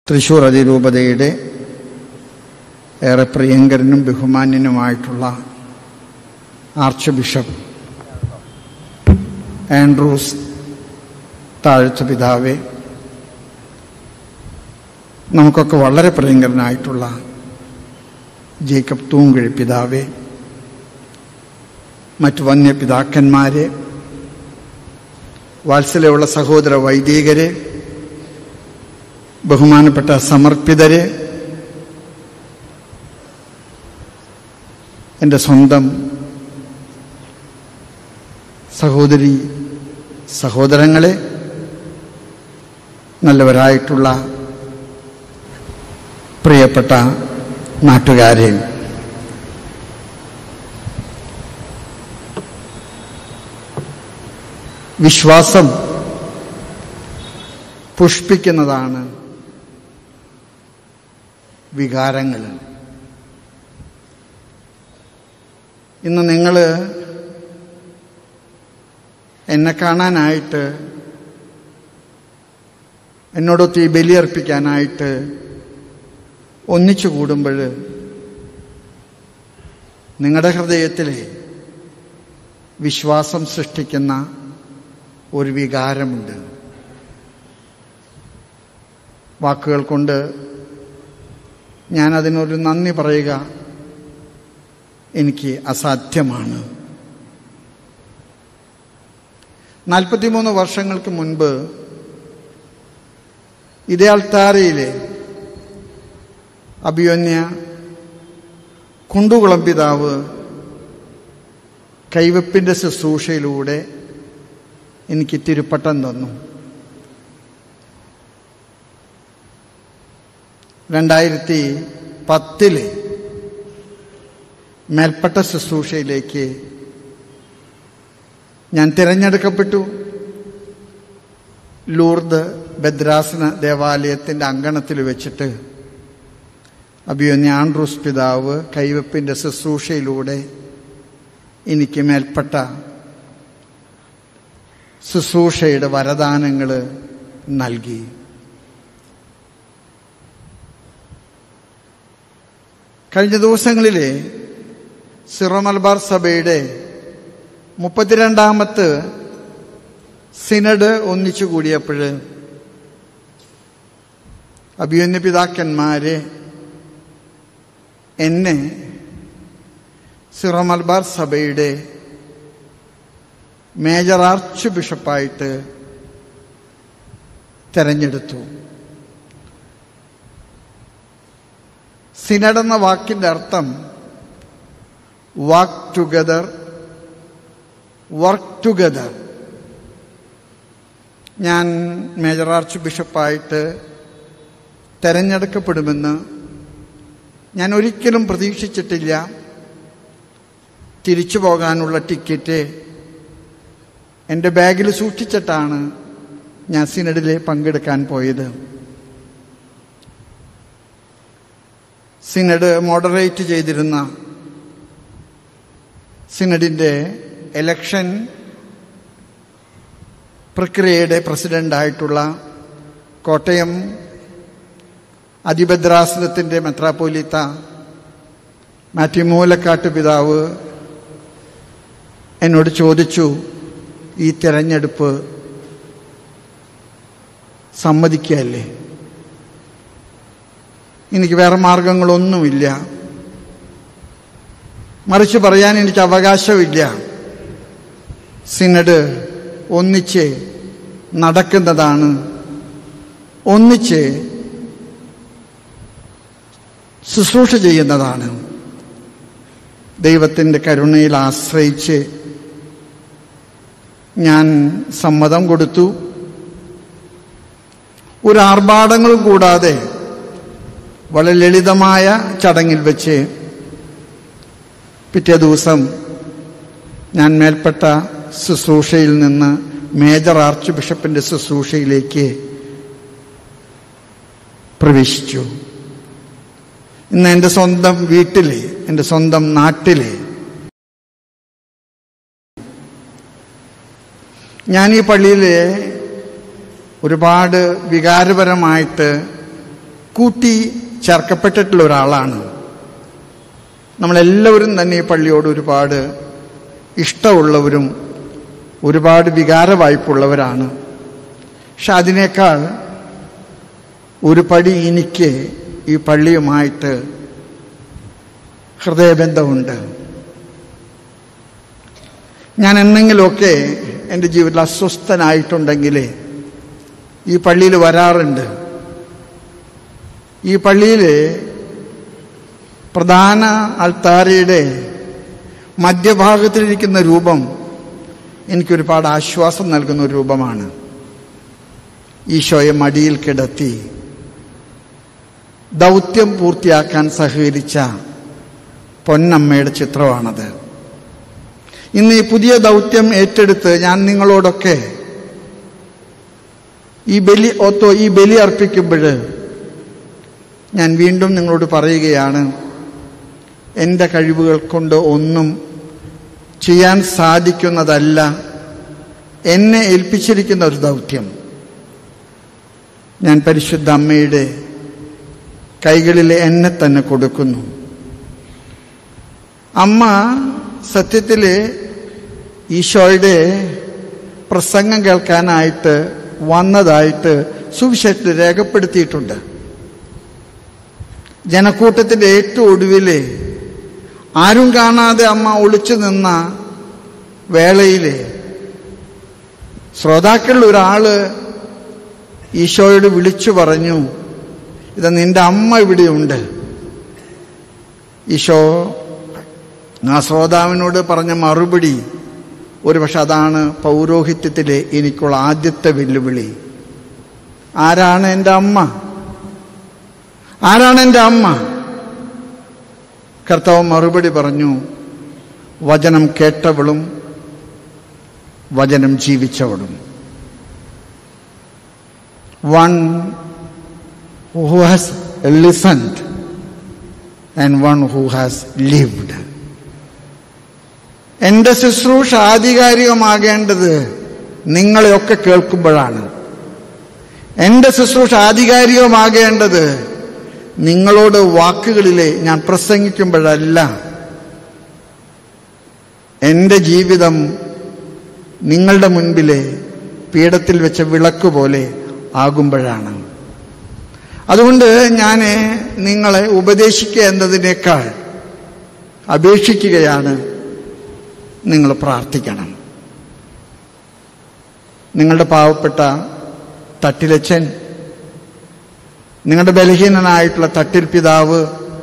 തൃശൂർ അതിരൂപതയുടെ ഏറെ പ്രിയങ്കരനും ബഹുമാന്യനുമായിട്ടുള്ള ആർച്ച് ബിഷപ്പ് ആൻഡ്രൂസ് താഴ്ത്ത പിതാവെ നമുക്കൊക്കെ വളരെ പ്രിയങ്കരനായിട്ടുള്ള ജേക്കബ് തൂങ്കുഴി പിതാവെ മറ്റു വന്യ പിതാക്കന്മാരെ വാത്സല്യമുള്ള സഹോദര വൈദികരെ ബഹുമാനപ്പെട്ട സമർപ്പിതരെ എൻ്റെ സ്വന്തം സഹോദരി സഹോദരങ്ങളെ നല്ലവരായിട്ടുള്ള പ്രിയപ്പെട്ട നാട്ടുകാരെ വിശ്വാസം പുഷ്പിക്കുന്നതാണ് വികാരങ്ങൾ ഇന്ന് നിങ്ങൾ എന്നെ കാണാനായിട്ട് എന്നോടൊത്ത് ഈ ബലിയർപ്പിക്കാനായിട്ട് ഒന്നിച്ചു കൂടുമ്പോൾ നിങ്ങളുടെ ഹൃദയത്തിലെ വിശ്വാസം സൃഷ്ടിക്കുന്ന ഒരു വികാരമുണ്ട് വാക്കുകൾ കൊണ്ട് ഞാൻ അതിനൊരു നന്ദി പറയുക എനിക്ക് അസാധ്യമാണ് നാൽപ്പത്തിമൂന്ന് വർഷങ്ങൾക്ക് മുൻപ് ഇതേ അൾത്താരയിലെ അഭിയോന്യ കുണ്ടുകുളം പിതാവ് കൈവപ്പിൻ്റെ ശുശ്രൂഷയിലൂടെ എനിക്ക് തിരുപ്പട്ടം തന്നു രണ്ടായിരത്തി പത്തില് മേൽപ്പെട്ട ശുശ്രൂഷയിലേക്ക് ഞാൻ തിരഞ്ഞെടുക്കപ്പെട്ടു ലൂർദ് ഭദ്രാസന ദേവാലയത്തിൻ്റെ അങ്കണത്തിൽ വെച്ചിട്ട് അഭിയോന്യ ആൻഡ്രൂസ് പിതാവ് കൈവപ്പിൻ്റെ ശുശ്രൂഷയിലൂടെ എനിക്ക് മേൽപ്പെട്ട ശുശ്രൂഷയുടെ വരദാനങ്ങൾ നൽകി കഴിഞ്ഞ ദിവസങ്ങളിലെ സിറോ മലബാർ സഭയുടെ മുപ്പത്തിരണ്ടാമത്ത് സിനഡ് ഒന്നിച്ചു കൂടിയപ്പോൾ അഭിയന്യ പിതാക്കന്മാരെ എന്നെ സിറോ മലബാർ സഭയുടെ മേജർ ആർച്ച് ബിഷപ്പായിട്ട് തെരഞ്ഞെടുത്തു സിനഡ് എന്ന വാക്കിൻ്റെ അർത്ഥം വാക്ക് ടുഗദർ വർക്ക് ടുഗദർ ഞാൻ മേജർ ആർച്ച് ബിഷപ്പായിട്ട് തെരഞ്ഞെടുക്കപ്പെടുമെന്ന് ഞാൻ ഒരിക്കലും പ്രതീക്ഷിച്ചിട്ടില്ല തിരിച്ചു പോകാനുള്ള ടിക്കറ്റ് എൻ്റെ ബാഗിൽ സൂക്ഷിച്ചിട്ടാണ് ഞാൻ സിനഡിൽ പങ്കെടുക്കാൻ പോയത് സിനഡ് മോഡറേറ്റ് ചെയ്തിരുന്ന സിനഡിൻ്റെ എലക്ഷൻ പ്രക്രിയയുടെ പ്രസിഡൻ്റായിട്ടുള്ള കോട്ടയം അതിഭദ്രാസനത്തിൻ്റെ മെത്രാപ്പോലിത്ത മാത്യു മൂലക്കാട്ട് പിതാവ് എന്നോട് ചോദിച്ചു ഈ തിരഞ്ഞെടുപ്പ് സമ്മതിക്കുകയല്ലേ എനിക്ക് വേറെ മാർഗങ്ങളൊന്നുമില്ല മറിച്ച് പറയാൻ എനിക്ക് അവകാശമില്ല സിനഡ് ഒന്നിച്ച് നടക്കുന്നതാണ് ഒന്നിച്ച് ശുശ്രൂഷ ചെയ്യുന്നതാണ് ദൈവത്തിൻ്റെ കരുണയിൽ ആശ്രയിച്ച് ഞാൻ സമ്മതം കൊടുത്തു ഒരു ആർഭാടങ്ങളും കൂടാതെ വളരെ ലളിതമായ ചടങ്ങിൽ വെച്ച് പിറ്റേ ദിവസം ഞാൻ മേൽപ്പെട്ട ശുശ്രൂഷയിൽ നിന്ന് മേജർ ആർച്ച് ബിഷപ്പിന്റെ ശുശ്രൂഷയിലേക്ക് പ്രവേശിച്ചു ഇന്ന് എൻ്റെ സ്വന്തം വീട്ടിലെ എൻ്റെ സ്വന്തം നാട്ടിലെ ഞാൻ ഈ പള്ളിയിലെ ഒരുപാട് വികാരപരമായിട്ട് കൂട്ടി ചേർക്കപ്പെട്ടിട്ടുള്ള ഒരാളാണ് നമ്മളെല്ലാവരും തന്നെ ഈ പള്ളിയോട് ഒരുപാട് ഇഷ്ടമുള്ളവരും ഒരുപാട് വികാരവായ്പുള്ളവരാണ് പക്ഷെ അതിനേക്കാൾ ഒരു പടി എനിക്ക് ഈ പള്ളിയുമായിട്ട് ഹൃദയബന്ധമുണ്ട് ഞാൻ എന്തെങ്കിലുമൊക്കെ എൻ്റെ ജീവിതത്തിൽ അസ്വസ്ഥനായിട്ടുണ്ടെങ്കിൽ ഈ പള്ളിയിൽ വരാറുണ്ട് ഈ പള്ളിയിൽ പ്രധാന അൾത്താരയുടെ മധ്യഭാഗത്തിലിരിക്കുന്ന രൂപം എനിക്കൊരുപാട് ആശ്വാസം നൽകുന്ന ഒരു രൂപമാണ് ഈശോയെ മടിയിൽ കിടത്തി ദൗത്യം പൂർത്തിയാക്കാൻ സഹകരിച്ച പൊന്നമ്മയുടെ ചിത്രമാണത് ഇന്ന് ഈ പുതിയ ദൗത്യം ഏറ്റെടുത്ത് ഞാൻ നിങ്ങളോടൊക്കെ ഈ ബലി ഓത്തോ ഈ ബലി അർപ്പിക്കുമ്പോൾ ഞാൻ വീണ്ടും നിങ്ങളോട് പറയുകയാണ് എൻ്റെ കഴിവുകൾ കൊണ്ട് ഒന്നും ചെയ്യാൻ സാധിക്കുന്നതല്ല എന്നെ ഏൽപ്പിച്ചിരിക്കുന്ന ഒരു ദൗത്യം ഞാൻ പരിശുദ്ധ അമ്മയുടെ കൈകളിൽ എന്നെ തന്നെ കൊടുക്കുന്നു അമ്മ സത്യത്തിൽ ഈശോയുടെ പ്രസംഗം കേൾക്കാനായിട്ട് വന്നതായിട്ട് സുവിശേഷത്തിൽ രേഖപ്പെടുത്തിയിട്ടുണ്ട് ജനക്കൂട്ടത്തിന്റെ ഏറ്റവും ഒടുവിൽ ആരും കാണാതെ അമ്മ ഒളിച്ചു നിന്ന വേളയിൽ ശ്രോതാക്കളിൽ ഒരാള് ഈശോയോട് വിളിച്ചു പറഞ്ഞു ഇത് നിന്റെ അമ്മ ഇവിടെയുണ്ട് ഈശോ ആ ശ്രോതാവിനോട് പറഞ്ഞ മറുപടി ഒരുപക്ഷെ അതാണ് പൗരോഹിത്യത്തിലെ എനിക്കുള്ള ആദ്യത്തെ വെല്ലുവിളി ആരാണ് എൻ്റെ അമ്മ ആരാണ് എൻ്റെ അമ്മ കർത്താവ് മറുപടി പറഞ്ഞു വചനം കേട്ടവളും വചനം ജീവിച്ചവളും one who has listened and one who has lived എന്റെ ശുശ്രൂഷ ആധികാരികമാകേണ്ടത് നിങ്ങളെയൊക്കെ കേൾക്കുമ്പോഴാണ് എന്റെ ശുശ്രൂഷ ആധികാരികമാകേണ്ടത് നിങ്ങളോട് വാക്കുകളിലെ ഞാൻ പ്രസംഗിക്കുമ്പോഴല്ല എൻ്റെ ജീവിതം നിങ്ങളുടെ മുൻപിലെ പീഠത്തിൽ വെച്ച വിളക്ക് പോലെ ആകുമ്പോഴാണ് അതുകൊണ്ട് ഞാൻ നിങ്ങളെ ഉപദേശിക്കുക എന്നതിനേക്കാൾ അപേക്ഷിക്കുകയാണ് നിങ്ങൾ പ്രാർത്ഥിക്കണം നിങ്ങളുടെ പാവപ്പെട്ട തട്ടിലച്ചൻ നിങ്ങളുടെ ബലഹീനനായിട്ടുള്ള തട്ടിൽ പിതാവ്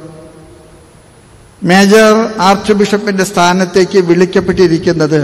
മേജർ ആർച്ച് ബിഷപ്പിന്റെ സ്ഥാനത്തേക്ക് വിളിക്കപ്പെട്ടിരിക്കുന്നത്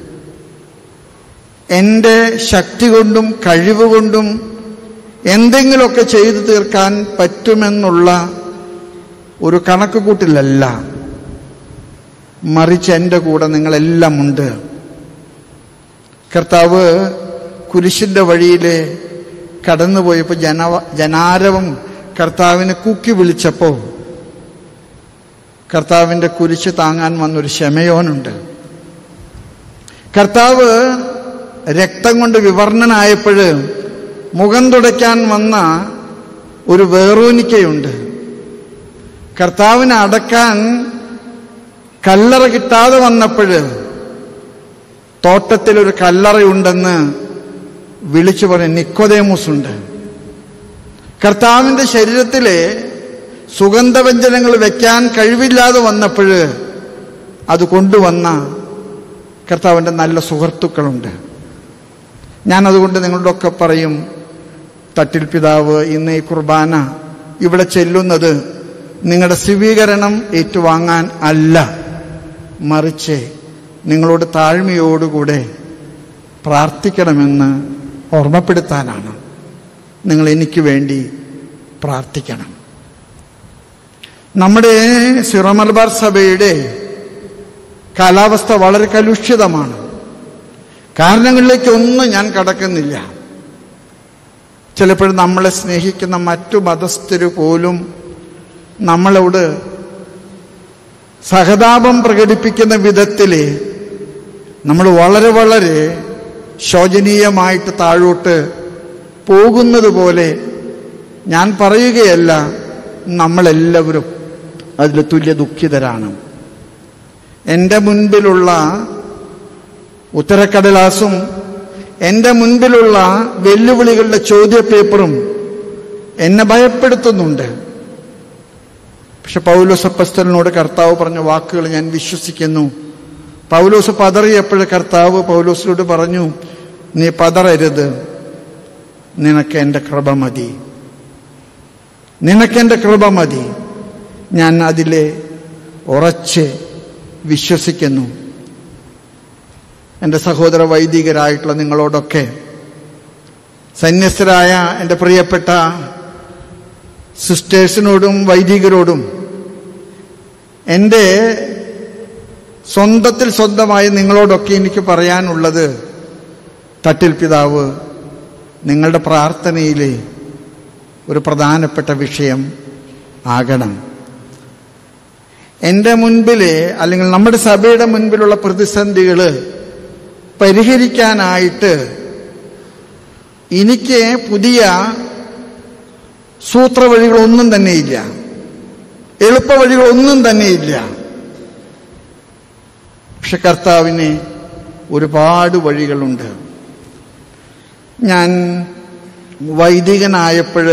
എൻ്റെ ശക്തി കൊണ്ടും കഴിവ് കൊണ്ടും എന്തെങ്കിലുമൊക്കെ ചെയ്തു തീർക്കാൻ പറ്റുമെന്നുള്ള ഒരു കണക്കുകൂട്ടിലല്ല മറിച്ച് എൻ്റെ കൂടെ നിങ്ങളെല്ലാം ഉണ്ട് കർത്താവ് കുരിശിൻ്റെ വഴിയിൽ കടന്നുപോയപ്പോൾ ജന ജനാരവം കർത്താവിനെ കൂക്കി വിളിച്ചപ്പോൾ കർത്താവിൻ്റെ കുരിശ് താങ്ങാൻ വന്നൊരു ശമയോനുണ്ട് കർത്താവ് രക്തം കൊണ്ട് വിവർണനായപ്പോൾ മുഖം തുടയ്ക്കാൻ വന്ന ഒരു വേറൂനിക്കയുണ്ട് കർത്താവിനെ അടക്കാൻ കല്ലറ കിട്ടാതെ വന്നപ്പോൾ തോട്ടത്തിലൊരു കല്ലറയുണ്ടെന്ന് വിളിച്ചു പറഞ്ഞ നിക്കോദേമൂസ് ഉണ്ട് കർത്താവിന്റെ ശരീരത്തിലെ സുഗന്ധവ്യഞ്ജനങ്ങൾ വെക്കാൻ കഴിവില്ലാതെ വന്നപ്പോൾ അത് കൊണ്ടുവന്ന കർത്താവിൻ്റെ നല്ല സുഹൃത്തുക്കളുണ്ട് ഞാൻ അതുകൊണ്ട് നിങ്ങളോടൊക്കെ പറയും തട്ടിൽ പിതാവ് ഇന്ന് ഈ കുർബാന ഇവിടെ ചെല്ലുന്നത് നിങ്ങളുടെ സ്വീകരണം ഏറ്റുവാങ്ങാൻ അല്ല മറിച്ച് നിങ്ങളോട് താഴ്മയോടുകൂടെ പ്രാർത്ഥിക്കണമെന്ന് ഓർമ്മപ്പെടുത്താനാണ് നിങ്ങൾ എനിക്ക് വേണ്ടി പ്രാർത്ഥിക്കണം നമ്മുടെ സിറോ മലബാർ സഭയുടെ കാലാവസ്ഥ വളരെ കലുഷിതമാണ് കാരണങ്ങളിലേക്കൊന്നും ഞാൻ കടക്കുന്നില്ല ചിലപ്പോഴും നമ്മളെ സ്നേഹിക്കുന്ന മറ്റു മതസ്ഥര് പോലും നമ്മളോട് സഹതാപം പ്രകടിപ്പിക്കുന്ന വിധത്തിൽ നമ്മൾ വളരെ വളരെ ശോചനീയമായിട്ട് താഴോട്ട് പോകുന്നത് പോലെ ഞാൻ പറയുകയല്ല നമ്മളെല്ലാവരും അതിൽ തുല്യ ദുഃഖിതരാണ് എൻ്റെ മുൻപിലുള്ള ഉത്തരക്കടലാസും എൻ്റെ മുൻപിലുള്ള വെല്ലുവിളികളുടെ ചോദ്യപേപ്പറും എന്നെ ഭയപ്പെടുത്തുന്നുണ്ട് പക്ഷെ പൗലോസ് അപ്പസ്തലിനോട് കർത്താവ് പറഞ്ഞ വാക്കുകൾ ഞാൻ വിശ്വസിക്കുന്നു പൗലോസ് പതറിയപ്പോൾ കർത്താവ് പൗലോസിനോട് പറഞ്ഞു നീ പതറരുത് നിനക്ക് എൻ്റെ കൃപ മതി നിനക്കെൻ്റെ കൃപ മതി ഞാൻ അതിലെ ഉറച്ച് വിശ്വസിക്കുന്നു എൻ്റെ സഹോദര വൈദികരായിട്ടുള്ള നിങ്ങളോടൊക്കെ സന്യസ്തരായ എൻ്റെ പ്രിയപ്പെട്ട സിസ്റ്റേഴ്സിനോടും വൈദികരോടും എൻ്റെ സ്വന്തത്തിൽ സ്വന്തമായി നിങ്ങളോടൊക്കെ എനിക്ക് പറയാനുള്ളത് തട്ടിൽ പിതാവ് നിങ്ങളുടെ പ്രാർത്ഥനയിലെ ഒരു പ്രധാനപ്പെട്ട വിഷയം ആകണം എൻ്റെ മുൻപിലെ അല്ലെങ്കിൽ നമ്മുടെ സഭയുടെ മുൻപിലുള്ള പ്രതിസന്ധികൾ പരിഹരിക്കാനായിട്ട് എനിക്ക് പുതിയ സൂത്രവഴികളൊന്നും തന്നെയില്ല എളുപ്പവഴികളൊന്നും തന്നെയില്ല പക്ഷെ കർത്താവിന് ഒരുപാട് വഴികളുണ്ട് ഞാൻ വൈദികനായപ്പോൾ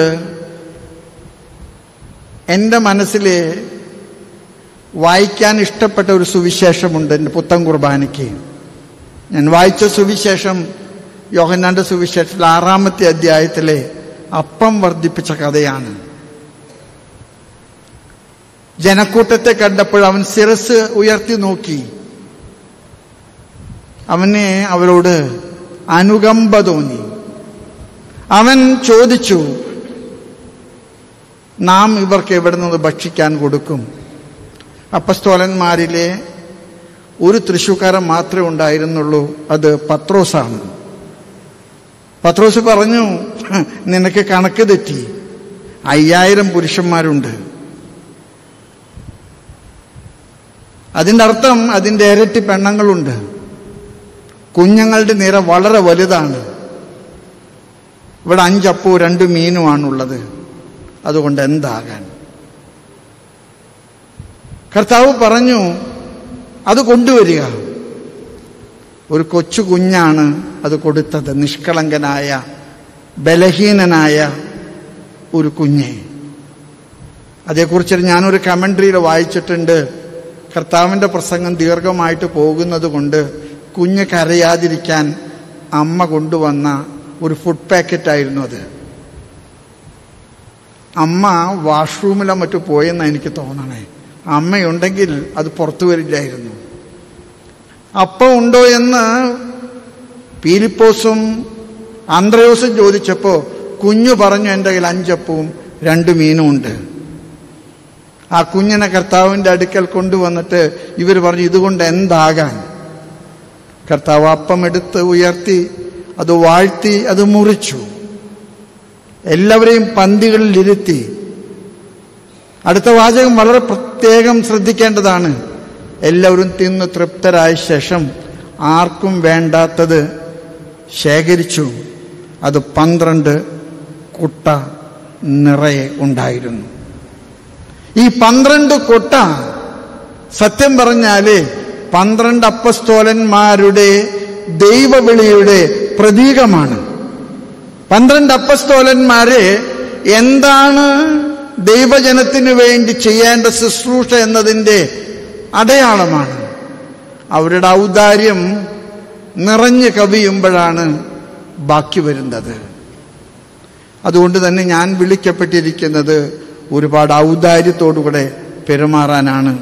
എൻ്റെ മനസ്സിൽ വായിക്കാൻ ഇഷ്ടപ്പെട്ട ഒരു സുവിശേഷമുണ്ട് എൻ്റെ പുത്തൻ കുർബാനയ്ക്ക് ഞാൻ വായിച്ച സുവിശേഷം യോഹന്നാന്റെ സുവിശേഷത്തിൽ ആറാമത്തെ അധ്യായത്തിലെ അപ്പം വർദ്ധിപ്പിച്ച കഥയാണ് ജനക്കൂട്ടത്തെ കണ്ടപ്പോൾ അവൻ ശിരസ് ഉയർത്തി നോക്കി അവനെ അവരോട് അനുകമ്പ തോന്നി അവൻ ചോദിച്ചു നാം ഇവർക്ക് എവിടെ നിന്ന് ഭക്ഷിക്കാൻ കൊടുക്കും അപ്പസ്തോലന്മാരിലെ ഒരു തൃശൂക്കാരൻ മാത്രമേ ഉണ്ടായിരുന്നുള്ളൂ അത് പത്രോസാണ് പത്രോസ് പറഞ്ഞു നിനക്ക് കണക്ക് തെറ്റി അയ്യായിരം പുരുഷന്മാരുണ്ട് അതിൻ്റെ അർത്ഥം അതിൻ്റെ ഇരട്ടി പെണ്ണങ്ങളുണ്ട് കുഞ്ഞുങ്ങളുടെ നിര വളരെ വലുതാണ് ഇവിടെ അഞ്ചപ്പൂ രണ്ട് മീനുമാണുള്ളത് അതുകൊണ്ട് എന്താകാൻ കർത്താവ് പറഞ്ഞു അത് കൊണ്ടുവരിക ഒരു കൊച്ചു കുഞ്ഞാണ് അത് കൊടുത്തത് നിഷ്കളങ്കനായ ബലഹീനനായ ഒരു കുഞ്ഞെ അതേക്കുറിച്ച് ഞാനൊരു കമൻട്രിയിൽ വായിച്ചിട്ടുണ്ട് കർത്താവിൻ്റെ പ്രസംഗം ദീർഘമായിട്ട് പോകുന്നത് കൊണ്ട് കുഞ്ഞ് കരയാതിരിക്കാൻ അമ്മ കൊണ്ടുവന്ന ഒരു ഫുഡ് പാക്കറ്റായിരുന്നു അത് അമ്മ വാഷ്റൂമിലോ മറ്റു പോയെന്നാണ് എനിക്ക് തോന്നണേ അമ്മയുണ്ടെങ്കിൽ അത് പുറത്തു വരില്ലായിരുന്നു അപ്പം ഉണ്ടോ എന്ന് പീലിപ്പോസും ആന്ത്രയോസും ചോദിച്ചപ്പോൾ കുഞ്ഞു പറഞ്ഞു എൻ്റെ കയ്യിൽ അഞ്ചപ്പവും രണ്ട് മീനും ഉണ്ട് ആ കുഞ്ഞിനെ കർത്താവിൻ്റെ അടുക്കൽ കൊണ്ടുവന്നിട്ട് ഇവർ പറഞ്ഞു ഇതുകൊണ്ട് എന്താകാൻ കർത്താവ് അപ്പം എടുത്ത് ഉയർത്തി അത് വാഴ്ത്തി അത് മുറിച്ചു എല്ലാവരെയും പന്തികളിൽ ഇരുത്തി അടുത്ത വാചകം വളരെ പ്രത്യേകം ശ്രദ്ധിക്കേണ്ടതാണ് എല്ലാവരും തിന്ന് തൃപ്തരായ ശേഷം ആർക്കും വേണ്ടാത്തത് ശേഖരിച്ചു അത് പന്ത്രണ്ട് കുട്ട നിറയെ ഉണ്ടായിരുന്നു ഈ പന്ത്രണ്ട് കൊട്ട സത്യം പറഞ്ഞാല് പന്ത്രണ്ട് അപ്പസ്തോലന്മാരുടെ ദൈവവിളിയുടെ പ്രതീകമാണ് പന്ത്രണ്ട് അപ്പസ്തോലന്മാരെ എന്താണ് ദൈവജനത്തിനു വേണ്ടി ചെയ്യേണ്ട ശുശ്രൂഷ എന്നതിൻ്റെ അടയാളമാണ് അവരുടെ ഔദാര്യം നിറഞ്ഞു കവിയുമ്പോഴാണ് ബാക്കി വരുന്നത് അതുകൊണ്ട് തന്നെ ഞാൻ വിളിക്കപ്പെട്ടിരിക്കുന്നത് ഒരുപാട് ഔദാര്യത്തോടുകൂടെ പെരുമാറാനാണ്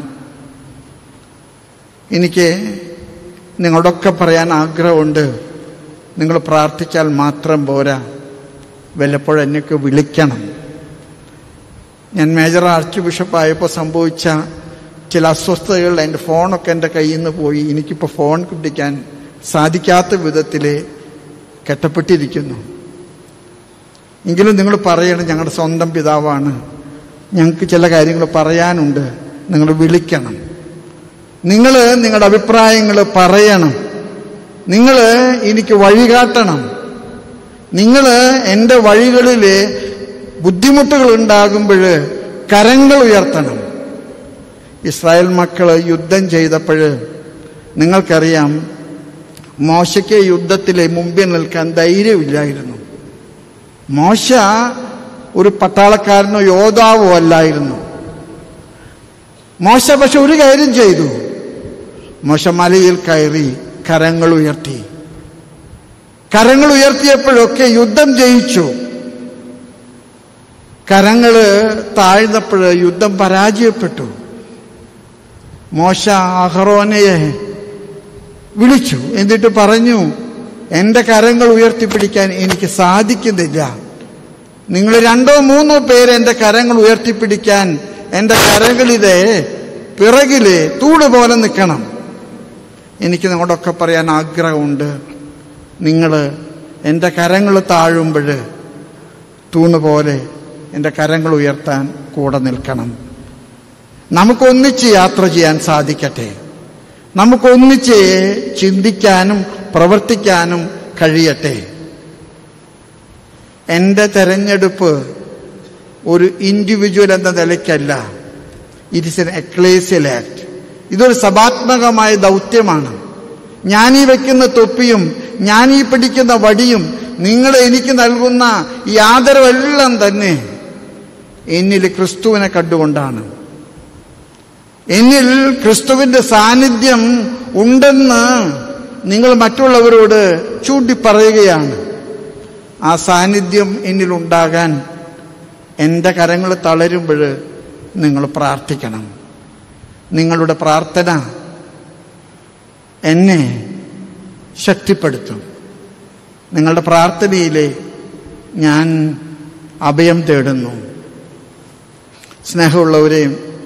എനിക്ക് നിങ്ങളോടൊക്കെ പറയാൻ ആഗ്രഹമുണ്ട് നിങ്ങൾ പ്രാർത്ഥിച്ചാൽ മാത്രം പോരാ വല്ലപ്പോഴും എന്നൊക്കെ വിളിക്കണം ഞാൻ മേജർ ആർച്ച് ബിഷപ്പായപ്പോൾ സംഭവിച്ച ചില അസ്വസ്ഥതകൾ എൻ്റെ ഫോണൊക്കെ എൻ്റെ കയ്യിൽ നിന്ന് പോയി എനിക്കിപ്പോൾ ഫോൺ പിടിക്കാൻ സാധിക്കാത്ത വിധത്തിൽ കെട്ടപ്പെട്ടിരിക്കുന്നു എങ്കിലും നിങ്ങൾ പറയണം ഞങ്ങളുടെ സ്വന്തം പിതാവാണ് ഞങ്ങൾക്ക് ചില കാര്യങ്ങൾ പറയാനുണ്ട് നിങ്ങൾ വിളിക്കണം നിങ്ങൾ നിങ്ങളുടെ അഭിപ്രായങ്ങൾ പറയണം നിങ്ങൾ എനിക്ക് വഴികാട്ടണം നിങ്ങൾ എൻ്റെ വഴികളിൽ ബുദ്ധിമുട്ടുകൾ ഉണ്ടാകുമ്പോൾ കരങ്ങൾ ഉയർത്തണം ഇസ്രായേൽ മക്കൾ യുദ്ധം ചെയ്തപ്പോൾ നിങ്ങൾക്കറിയാം മോശയ്ക്ക് യുദ്ധത്തിലെ മുമ്പിൽ നിൽക്കാൻ ധൈര്യമില്ലായിരുന്നു മോശ ഒരു പട്ടാളക്കാരനോ യോദ്ധാവോ അല്ലായിരുന്നു മോശ പക്ഷെ ഒരു കാര്യം ചെയ്തു മോശ മലയിൽ കയറി കരങ്ങൾ ഉയർത്തി കരങ്ങൾ ഉയർത്തിയപ്പോഴൊക്കെ യുദ്ധം ജയിച്ചു കരങ്ങള് താഴ്ന്നപ്പോൾ യുദ്ധം പരാജയപ്പെട്ടു മോശ അഹറോനയെ വിളിച്ചു എന്നിട്ട് പറഞ്ഞു എൻ്റെ കരങ്ങൾ ഉയർത്തിപ്പിടിക്കാൻ എനിക്ക് സാധിക്കുന്നില്ല നിങ്ങൾ രണ്ടോ മൂന്നോ പേര് എൻ്റെ കരങ്ങൾ ഉയർത്തിപ്പിടിക്കാൻ എൻ്റെ കരങ്ങളിലെ പിറകില് തൂട് പോലെ നിൽക്കണം എനിക്ക് നിങ്ങളോടൊക്കെ പറയാൻ ആഗ്രഹമുണ്ട് നിങ്ങൾ എൻ്റെ കരങ്ങൾ താഴുമ്പോൾ തൂണ് പോലെ എൻ്റെ കരങ്ങൾ ഉയർത്താൻ കൂടെ നിൽക്കണം നമുക്കൊന്നിച്ച് യാത്ര ചെയ്യാൻ സാധിക്കട്ടെ നമുക്കൊന്നിച്ച് ചിന്തിക്കാനും പ്രവർത്തിക്കാനും കഴിയട്ടെ എൻ്റെ തെരഞ്ഞെടുപ്പ് ഒരു ഇൻഡിവിജ്വൽ എന്ന നിലയ്ക്കല്ല it is an ecclesial act ഇതൊരു സഭാത്മകമായ ദൗത്യമാണ് ഞാൻ ഈ വെക്കുന്ന തൊപ്പിയും ഞാൻ ഈ പിടിക്കുന്ന വടിയും നിങ്ങൾ എനിക്ക് നൽകുന്ന ഈ ആദരവെല്ലാം തന്നെ എന്നിൽ ക്രിസ്തുവിനെ കണ്ടുകൊണ്ടാണ് എന്നിൽ ക്രിസ്തുവിന്റെ സാന്നിധ്യം ഉണ്ടെന്ന് നിങ്ങൾ മറ്റുള്ളവരോട് ചൂണ്ടിപ്പറയുകയാണ് ആ സാന്നിധ്യം എന്നിൽ ഉണ്ടാകാൻ എൻ്റെ കരങ്ങൾ തളരുമ്പോൾ നിങ്ങൾ പ്രാർത്ഥിക്കണം നിങ്ങളുടെ പ്രാർത്ഥന എന്നെ ശക്തിപ്പെടുത്തും നിങ്ങളുടെ പ്രാർത്ഥനയിലെ ഞാൻ അഭയം തേടുന്നു സ്നേഹമുള്ളവരെ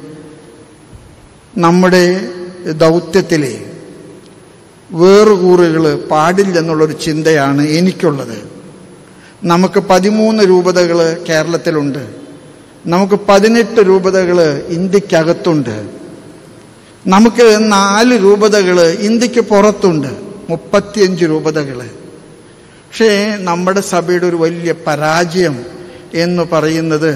നമ്മുടെ ദൗത്യത്തിലെ വേറുകൂറുകൾ പാടില്ലെന്നുള്ളൊരു ചിന്തയാണ് എനിക്കുള്ളത് നമുക്ക് പതിമൂന്ന് രൂപതകൾ കേരളത്തിലുണ്ട് നമുക്ക് പതിനെട്ട് രൂപതകൾ ഇന്ത്യക്കകത്തുണ്ട് നമുക്ക് നാല് രൂപതകൾ ഇന്ത്യക്ക് പുറത്തുണ്ട് മുപ്പത്തിയഞ്ച് രൂപതകൾ പക്ഷേ നമ്മുടെ സഭയുടെ ഒരു വലിയ പരാജയം എന്ന് പറയുന്നത്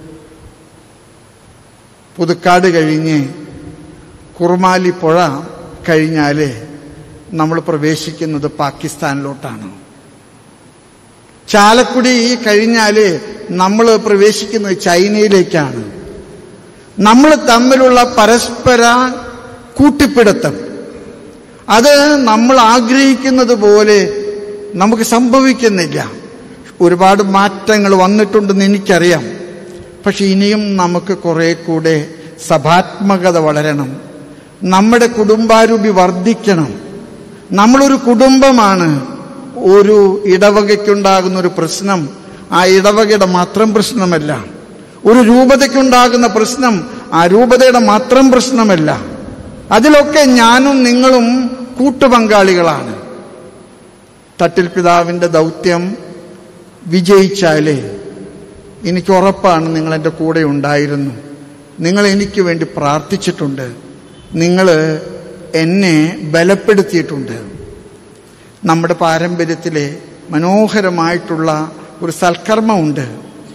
പുതുക്കാട് കഴിഞ്ഞ് കുറുമാലി പുഴ കഴിഞ്ഞാൽ നമ്മൾ പ്രവേശിക്കുന്നത് പാകിസ്ഥാനിലോട്ടാണ് ചാലക്കുടി കഴിഞ്ഞാൽ നമ്മൾ പ്രവേശിക്കുന്നത് ചൈനയിലേക്കാണ് നമ്മൾ തമ്മിലുള്ള പരസ്പര കൂട്ടിപ്പിടുത്തം അത് നമ്മൾ ആഗ്രഹിക്കുന്നത് പോലെ നമുക്ക് സംഭവിക്കുന്നില്ല ഒരുപാട് മാറ്റങ്ങൾ വന്നിട്ടുണ്ടെന്ന് എനിക്കറിയാം പക്ഷെ ഇനിയും നമുക്ക് കുറെ കൂടെ സഭാത്മകത വളരണം നമ്മുടെ കുടുംബാരൂപി വർദ്ധിക്കണം നമ്മളൊരു കുടുംബമാണ് ഒരു ഇടവകയ്ക്കുണ്ടാകുന്ന ഒരു പ്രശ്നം ആ ഇടവകയുടെ മാത്രം പ്രശ്നമല്ല ഒരു രൂപതയ്ക്കുണ്ടാകുന്ന പ്രശ്നം ആ രൂപതയുടെ മാത്രം പ്രശ്നമല്ല അതിലൊക്കെ ഞാനും നിങ്ങളും കൂട്ടുപങ്കാളികളാണ് തട്ടിൽ പിതാവിൻ്റെ ദൗത്യം വിജയിച്ചാലേ എനിക്ക് ഉറപ്പാണ് നിങ്ങൾ എൻ്റെ കൂടെ ഉണ്ടായിരുന്നു നിങ്ങൾ എനിക്ക് വേണ്ടി പ്രാർത്ഥിച്ചിട്ടുണ്ട് നിങ്ങൾ എന്നെ ബലപ്പെടുത്തിയിട്ടുണ്ട് നമ്മുടെ പാരമ്പര്യത്തിലെ മനോഹരമായിട്ടുള്ള ഒരു സൽക്കർമ്മമുണ്ട്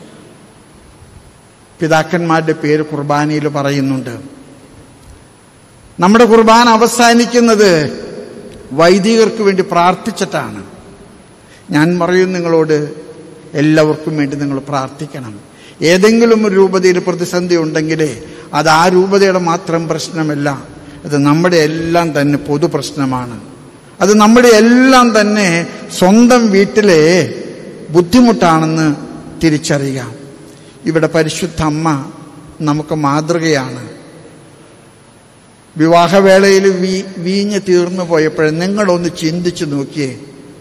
പിതാക്കന്മാരുടെ പേര് കുർബാനയിൽ പറയുന്നുണ്ട് നമ്മുടെ കുർബാന അവസാനിക്കുന്നത് വൈദികർക്ക് വേണ്ടി പ്രാർത്ഥിച്ചിട്ടാണ് ഞാൻ പറയും നിങ്ങളോട് എല്ലാവർക്കും വേണ്ടി നിങ്ങൾ പ്രാർത്ഥിക്കണം ഏതെങ്കിലും ഒരു രൂപതയിൽ പ്രതിസന്ധി ഉണ്ടെങ്കിൽ അത് ആ രൂപതയുടെ മാത്രം പ്രശ്നമല്ല അത് നമ്മുടെ എല്ലാം തന്നെ പൊതു പ്രശ്നമാണ് അത് നമ്മുടെ എല്ലാം തന്നെ സ്വന്തം വീട്ടിലെ ബുദ്ധിമുട്ടാണെന്ന് തിരിച്ചറിയുക ഇവിടെ പരിശുദ്ധ അമ്മ നമുക്ക് മാതൃകയാണ് വിവാഹവേളയിൽ വീ വീഞ്ഞ് തീർന്നു പോയപ്പോഴും നിങ്ങളൊന്ന് ചിന്തിച്ചു നോക്കിയേ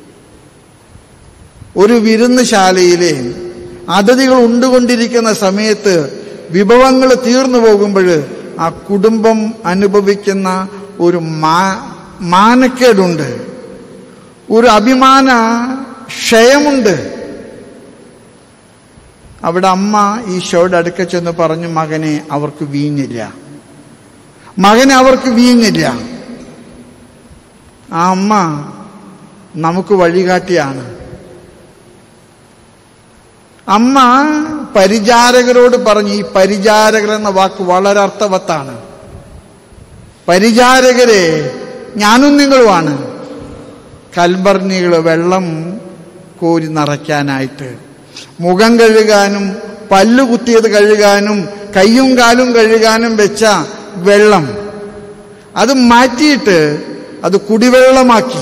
ഒരു വിരുന്നുശാലയിലെ അതിഥികൾ ഉണ്ടുകൊണ്ടിരിക്കുന്ന സമയത്ത് വിഭവങ്ങൾ തീർന്നു പോകുമ്പോൾ ആ കുടുംബം അനുഭവിക്കുന്ന ഒരു മാ മാനക്കേടുണ്ട് ഒരു അഭിമാന ക്ഷയമുണ്ട് അവിടെ അമ്മ ഈശോയുടെ അടുക്ക ചെന്ന് പറഞ്ഞു മകനെ അവർക്ക് വീഞ്ഞില്ല മകനെ അവർക്ക് വീഞ്ഞില്ല ആ അമ്മ നമുക്ക് വഴികാട്ടിയാണ് അമ്മ പരിചാരകരോട് പറഞ്ഞു ഈ പരിചാരകർ എന്ന വാക്ക് വളരെ അർത്ഥവത്താണ് പരിചാരകരെ ഞാനും നിങ്ങളുമാണ് കൽബർണികൾ വെള്ളം കോരി നിറയ്ക്കാനായിട്ട് മുഖം കഴുകാനും പല്ലു കുത്തിയത് കഴുകാനും കയ്യും കാലും കഴുകാനും വെച്ച വെള്ളം അത് മാറ്റിയിട്ട് അത് കുടിവെള്ളമാക്കി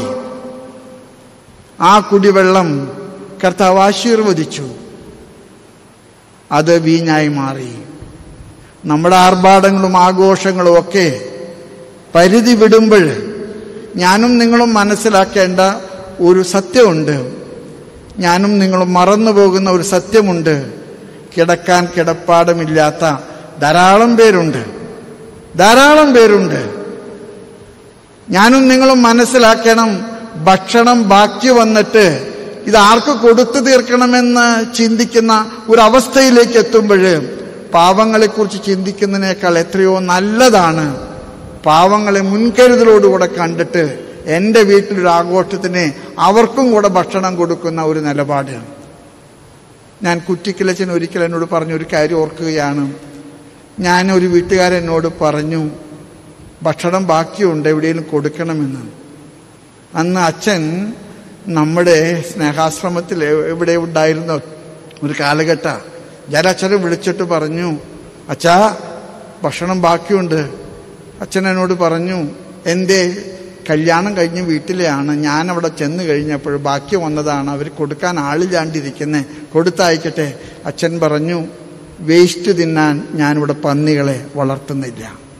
ആ കുടിവെള്ളം കർത്താവ് ആശീർവദിച്ചു അത് വീഞ്ഞായി മാറി നമ്മുടെ ആർഭാടങ്ങളും ആഘോഷങ്ങളും ഒക്കെ പരിധി വിടുമ്പോൾ ഞാനും നിങ്ങളും മനസ്സിലാക്കേണ്ട ഒരു സത്യമുണ്ട് ഞാനും നിങ്ങളും മറന്നു പോകുന്ന ഒരു സത്യമുണ്ട് കിടക്കാൻ കിടപ്പാടമില്ലാത്ത ധാരാളം പേരുണ്ട് ധാരാളം പേരുണ്ട് ഞാനും നിങ്ങളും മനസ്സിലാക്കണം ഭക്ഷണം ബാക്കി വന്നിട്ട് ഇത് ആർക്ക് കൊടുത്തു തീർക്കണമെന്ന് ചിന്തിക്കുന്ന ഒരു അവസ്ഥയിലേക്ക് എത്തുമ്പോൾ പാവങ്ങളെക്കുറിച്ച് ചിന്തിക്കുന്നതിനേക്കാൾ എത്രയോ നല്ലതാണ് പാവങ്ങളെ മുൻകരുതലോടുകൂടെ കണ്ടിട്ട് എൻ്റെ വീട്ടിലൊരു ആഘോഷത്തിന് അവർക്കും കൂടെ ഭക്ഷണം കൊടുക്കുന്ന ഒരു നിലപാട് ഞാൻ കുറ്റിക്കിലച്ചൻ ഒരിക്കൽ എന്നോട് പറഞ്ഞ ഒരു കാര്യം ഓർക്കുകയാണ് ഞാൻ ഒരു വീട്ടുകാരൻ എന്നോട് പറഞ്ഞു ഭക്ഷണം ബാക്കിയുണ്ട് എവിടെയെങ്കിലും കൊടുക്കണമെന്ന് അന്ന് അച്ഛൻ നമ്മുടെ സ്നേഹാശ്രമത്തിൽ എവിടെ ഉണ്ടായിരുന്ന ഒരു കാലഘട്ട ഞാൻ അച്ഛനെ വിളിച്ചിട്ട് പറഞ്ഞു അച്ഛാ ഭക്ഷണം ബാക്കിയുണ്ട് അച്ഛൻ എന്നോട് പറഞ്ഞു എന്തേ കല്യാണം കഴിഞ്ഞ് വീട്ടിലെയാണ് ഞാൻ അവിടെ ചെന്ന് കഴിഞ്ഞപ്പോൾ ബാക്കി വന്നതാണ് അവർ കൊടുക്കാൻ ആളില്ലാണ്ടിരിക്കുന്നത് കൊടുത്തയക്കട്ടെ അച്ഛൻ പറഞ്ഞു വേസ്റ്റ് തിന്നാൻ ഞാനിവിടെ പന്നികളെ വളർത്തുന്നില്ല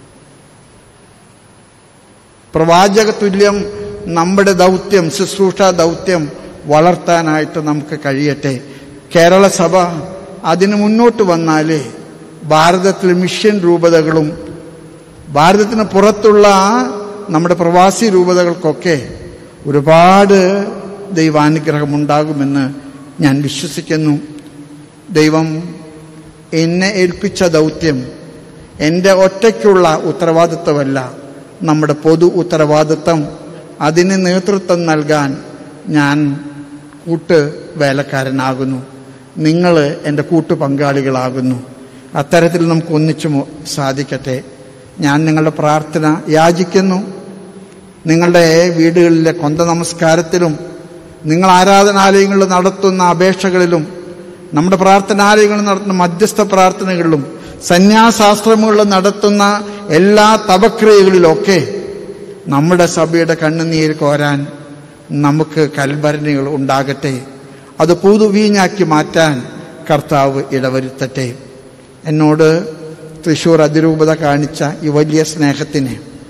പ്രവാചക തുല്യം നമ്മുടെ ദൗത്യം ശുശ്രൂഷ ദൗത്യം വളർത്താനായിട്ട് നമുക്ക് കഴിയട്ടെ കേരള സഭ അതിന് മുന്നോട്ട് വന്നാലേ ഭാരതത്തിലെ മിഷൻ രൂപതകളും ഭാരതത്തിന് പുറത്തുള്ള നമ്മുടെ പ്രവാസി രൂപതകൾക്കൊക്കെ ഒരുപാട് ദൈവാനുഗ്രഹം ഉണ്ടാകുമെന്ന് ഞാൻ വിശ്വസിക്കുന്നു ദൈവം എന്നെ ഏൽപ്പിച്ച ദൗത്യം എൻ്റെ ഒറ്റയ്ക്കുള്ള ഉത്തരവാദിത്വമല്ല നമ്മുടെ പൊതു ഉത്തരവാദിത്വം അതിന് നേതൃത്വം നൽകാൻ ഞാൻ കൂട്ട് വേലക്കാരനാകുന്നു നിങ്ങൾ എൻ്റെ കൂട്ടു പങ്കാളികളാകുന്നു അത്തരത്തിൽ നമുക്ക് ഒന്നിച്ചു മു- സാധിക്കട്ടെ ഞാൻ നിങ്ങളുടെ പ്രാർത്ഥന യാചിക്കുന്നു നിങ്ങളുടെ വീടുകളിലെ കൊന്ത നമസ്കാരത്തിലും നിങ്ങൾ ആരാധനാലയങ്ങളിൽ നടത്തുന്ന അപേക്ഷകളിലും നമ്മുടെ പ്രാർത്ഥനാലയങ്ങളിൽ നടത്തുന്ന മധ്യസ്ഥ പ്രാർത്ഥനകളിലും സന്യാസാശ്രമങ്ങളിൽ നടത്തുന്ന എല്ലാ തപക്രിയകളിലൊക്കെ നമ്മുടെ സഭയുടെ കണ്ണുനീര് കോരാൻ നമുക്ക് കൽഭരണികൾ ഉണ്ടാകട്ടെ അത് പുതുവീഞ്ഞാക്കി മാറ്റാൻ കർത്താവ് ഇടവരുത്തട്ടെ എന്നോട് തൃശ്ശൂർ അതിരൂപത കാണിച്ച ഈ വലിയ സ്നേഹത്തിന്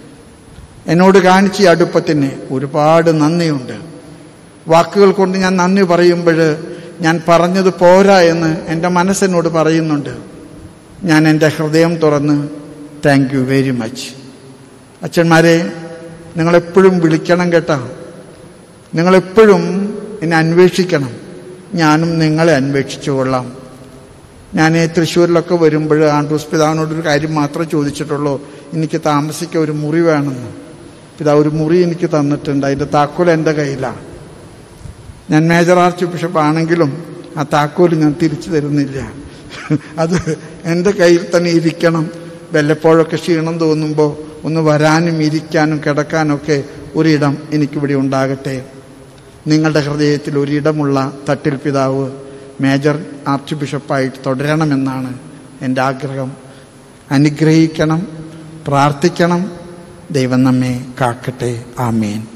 എന്നോട് കാണിച്ച ഈ അടുപ്പത്തിന് ഒരുപാട് നന്ദിയുണ്ട് വാക്കുകൾ കൊണ്ട് ഞാൻ നന്ദി പറയുമ്പോൾ ഞാൻ പറഞ്ഞത് പോരാ എന്ന് എൻ്റെ മനസ്സെന്നോട് പറയുന്നുണ്ട് ഞാൻ എൻ്റെ ഹൃദയം തുറന്ന് താങ്ക് യു വെരി മച്ച് അച്ഛന്മാരെ നിങ്ങളെപ്പോഴും വിളിക്കണം കേട്ടോ നിങ്ങളെപ്പോഴും എന്നെ അന്വേഷിക്കണം ഞാനും നിങ്ങളെ അന്വേഷിച്ചു കൊള്ളാം ഞാൻ ഈ തൃശ്ശൂരിലൊക്കെ വരുമ്പോൾ ആൻഡ്രൂസ് പിതാവിനോടൊരു കാര്യം മാത്രമേ ചോദിച്ചിട്ടുള്ളൂ എനിക്ക് താമസിക്കാൻ ഒരു മുറി വേണമെന്ന് പിതാവ് ഒരു മുറി എനിക്ക് തന്നിട്ടുണ്ട് അതിൻ്റെ താക്കോൽ എൻ്റെ കയ്യിലാണ് ഞാൻ മേജർ ആർച്ച് ബിഷപ്പ് ആണെങ്കിലും ആ താക്കോൽ ഞാൻ തിരിച്ചു തരുന്നില്ല അത് എൻ്റെ കയ്യിൽ തന്നെ ഇരിക്കണം വല്ലപ്പോഴൊക്കെ ക്ഷീണം തോന്നുമ്പോൾ ഒന്ന് വരാനും ഇരിക്കാനും കിടക്കാനൊക്കെ ഒരിടം എനിക്കിവിടെ ഉണ്ടാകട്ടെ നിങ്ങളുടെ ഹൃദയത്തിൽ ഒരിടമുള്ള തട്ടിൽ പിതാവ് മേജർ ആർച്ച് ബിഷപ്പായിട്ട് തുടരണമെന്നാണ് എൻ്റെ ആഗ്രഹം അനുഗ്രഹിക്കണം പ്രാർത്ഥിക്കണം ദൈവം നമ്മെ കാക്കട്ടെ ആമേൻ